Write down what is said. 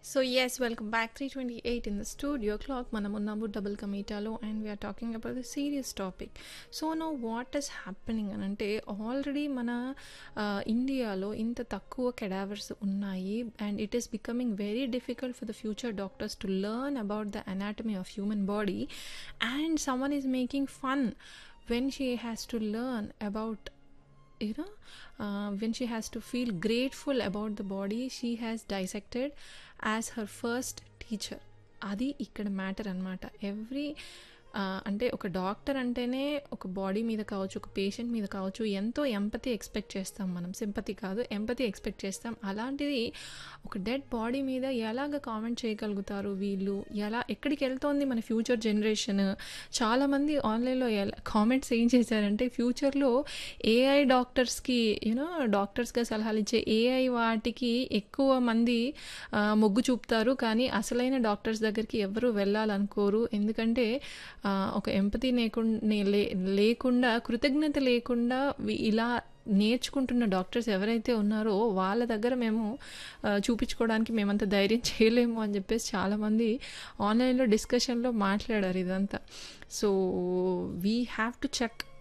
So yes, welcome back. 328 in the studio clock. మనం ఉన్నాము double కమీటాలో and we are talking about the serious topic so know what is happening అని అంటే already మన ఇండియాలో ఇంత తక్కువ కెడావర్స్ ఉన్నాయి and it is becoming very difficult for the future doctors to learn about the anatomy of human body and someone is making fun when she has to learn about you know uh, when she has to feel grateful about the body she has dissected as her first teacher అది ఇక్కడ matter అనమాట every అంటే ఒక doctor అంటేనే ఒక body మీద కావచ్చు ఒక పేషెంట్ మీద కావచ్చు ఎంతో ఎంపతి ఎక్స్పెక్ట్ చేస్తాం మనం సింపతి కాదు ఎంపతి ఎక్స్పెక్ట్ చేస్తాం అలాంటిది ఒక డెడ్ బాడీ మీద ఎలాగ కామెంట్ చేయగలుగుతారు వీళ్ళు ఎలా ఎక్కడికి వెళ్తోంది మన ఫ్యూచర్ జనరేషన్ చాలామంది ఆన్లైన్లో ఎలా కామెంట్స్ ఏం చేశారంటే ఫ్యూచర్లో ఏఐ డాక్టర్స్కి యూనో డాక్టర్స్గా సలహాలు ఇచ్చే ఏఐ వాటికి ఎక్కువ మంది మొగ్గు చూపుతారు కానీ అసలైన డాక్టర్స్ దగ్గరికి ఎవరు వెళ్ళాలనుకోరు ఎందుకంటే ఒక ఎంపతి లేకుండా లేకుండా కృతజ్ఞత లేకుండా ఇలా నేర్చుకుంటున్న డాక్టర్స్ ఎవరైతే ఉన్నారో వాళ్ళ దగ్గర మేము చూపించుకోవడానికి మేమంత ధైర్యం చేయలేము అని చెప్పేసి చాలామంది ఆన్లైన్లో డిస్కషన్లో మాట్లాడారు ఇదంతా so we have to check